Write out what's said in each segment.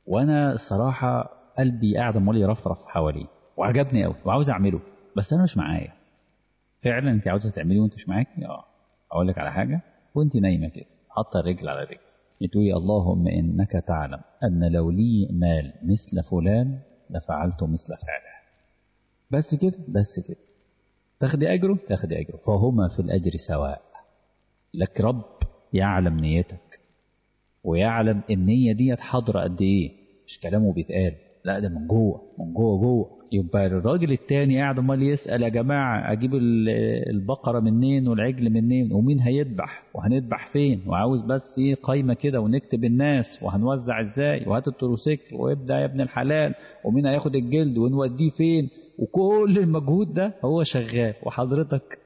وانا الصراحه قلبي قاعد عمال يرفرف حواليه وعجبني قوي وعاوز اعمله بس انا مش معايا فعلا انت عاوزه تعملي وانت مش معاكي اه اقول لك على حاجه وانت نايمه كده حاطه الرجل على الرجل تقولي اللهم انك تعلم ان لو لي مال مثل فلان لفعلت مثل فعله بس كده بس كده تاخدي اجره تاخدي اجره فهما في الاجر سواء لك رب يعلم نيتك ويعلم النية ديت حاضرة قد ايه مش كلامه بيتقال لا ده من جوه من جوه جوه يبقى الراجل التاني قاعد امال يسأل يا جماعة اجيب البقرة منين والعجل منين ومين هيذبح وهنذبح فين وعاوز بس ايه قايمة كده ونكتب الناس وهنوزع ازاي وهات التروسيكل وابدا يا ابن الحلال ومين هياخد الجلد ونوديه فين وكل المجهود ده هو شغال وحضرتك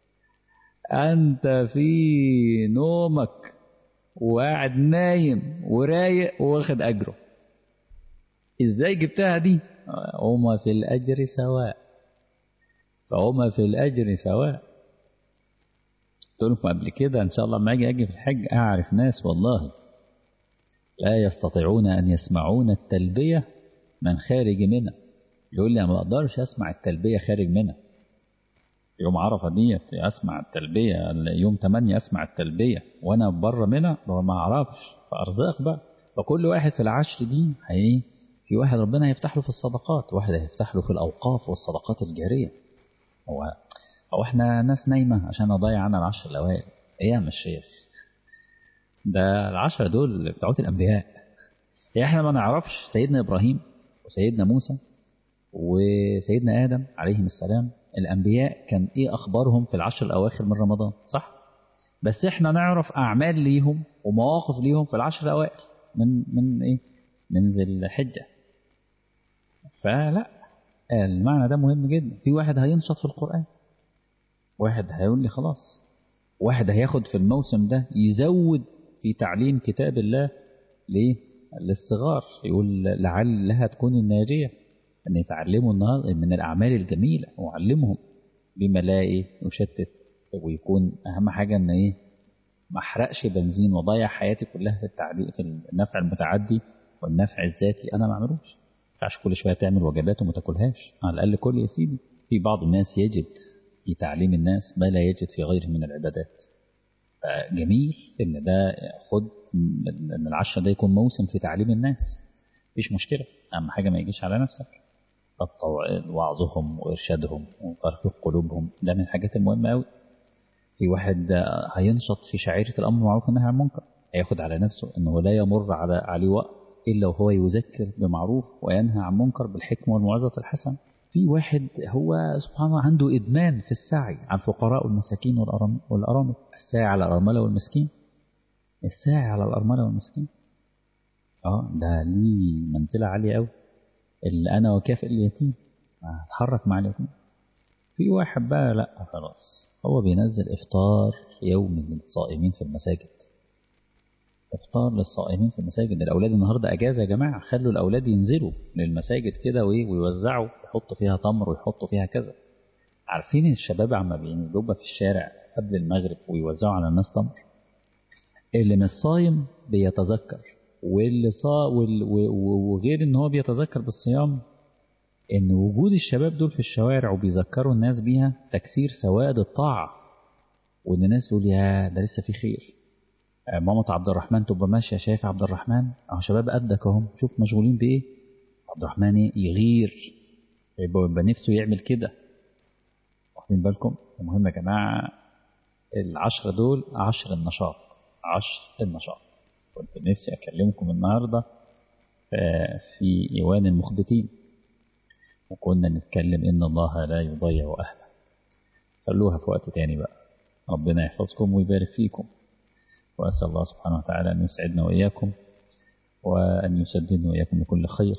أنت في نومك وقاعد نايم ورايق واخد أجره إزاي جبتها دي هما في الأجر سواء فهما في الأجر سواء قلت لكم قبل كده إن شاء الله لما أجي أجي في الحج أعرف ناس والله لا يستطيعون أن يسمعون التلبية من خارج منها يقول لي أنا ما أقدرش أسمع التلبية خارج منها يوم عرفة ديت أسمع التلبية يوم 8 أسمع التلبية وأنا بره منها ما أعرفش فأرزاق بقى فكل واحد في العشر دي هي في واحد ربنا هيفتح له في الصدقات واحد هيفتح له في الأوقاف والصدقات الجارية هو هو احنا ناس نايمة عشان أضيع عنا العشر الأوائل إيه يا الشيخ ده العشر دول بتوعات الأنبياء يعني احنا ما نعرفش سيدنا إبراهيم وسيدنا موسى وسيدنا آدم عليهم السلام الأنبياء كان إيه أخبارهم في العشر الأواخر من رمضان صح؟ بس إحنا نعرف أعمال ليهم ومواقف ليهم في العشر الأوائل من من إيه؟ من ذي الحجة فلا المعنى ده مهم جدا في واحد هينشط في القرآن واحد هيقول لي خلاص واحد هياخد في الموسم ده يزود في تعليم كتاب الله ليه؟ للصغار يقول لعلها تكون الناجية أن يتعلموا النهاردة من الأعمال الجميلة وعلمهم بما لا إيه يشتت ويكون أهم حاجة أن إيه ما أحرقش بنزين وضيع حياتي كلها في التعليق في النفع المتعدي والنفع الذاتي أنا ما أعملوش ينفعش كل شوية تعمل وجبات وما تاكلهاش على الأقل كل يا سيدي في بعض الناس يجد في تعليم الناس ما لا يجد في غيره من العبادات جميل ان ده خد ان العشرة ده يكون موسم في تعليم الناس مفيش مشكلة أهم حاجة ما يجيش على نفسك وعظهم وإرشادهم وترفيق قلوبهم ده من الحاجات المهمة أوي في واحد هينشط في شعيرة الأمر معروف والنهي عن المنكر هياخد على نفسه أنه لا يمر على عليه وقت إلا وهو يذكر بمعروف وينهى عن منكر بالحكمة والموعظة الحسنة في واحد هو سبحان الله عنده إدمان في السعي على الفقراء والمساكين والأرامل الساعي على الأرملة والمسكين الساعي على الأرملة والمسكين اه ده ليه منزلة عالية قوي اللي أنا وكافئ اليتيم هتحرك مع اليتيم في واحد بقى لا خلاص هو بينزل إفطار يومي للصائمين في المساجد إفطار للصائمين في المساجد الأولاد النهاردة أجازة يا جماعة خلوا الأولاد ينزلوا للمساجد كده ويوزعوا يحطوا فيها تمر ويحطوا فيها كذا عارفين الشباب عم بيبقى في الشارع قبل المغرب ويوزعوا على الناس تمر اللي مش صايم بيتذكر واللي صا وال... وغير ان هو بيتذكر بالصيام ان وجود الشباب دول في الشوارع وبيذكروا الناس بيها تكسير سواد الطاعة وان الناس تقول يا ده لسه في خير ماما عبد الرحمن تبقى ماشية شايف عبد الرحمن اهو شباب قدك اهم شوف مشغولين بايه عبد الرحمن ايه يغير يبقى نفسه يعمل كده واخدين بالكم المهم يا جماعة العشرة دول عشر النشاط عشر النشاط كنت نفسي أكلمكم النهاردة في إيوان المخبتين وكنا نتكلم إن الله لا يضيع أهله خلوها في وقت تاني بقى ربنا يحفظكم ويبارك فيكم وأسأل الله سبحانه وتعالى أن يسعدنا وإياكم وأن يسددنا وإياكم بكل خير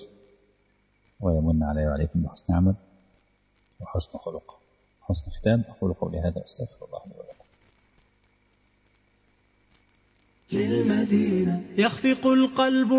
ويمن علي وعليكم بحسن عمل وحسن خلق حسن ختام أقول قولي هذا أستغفر الله لي ولكم للمدينة يخفق القلب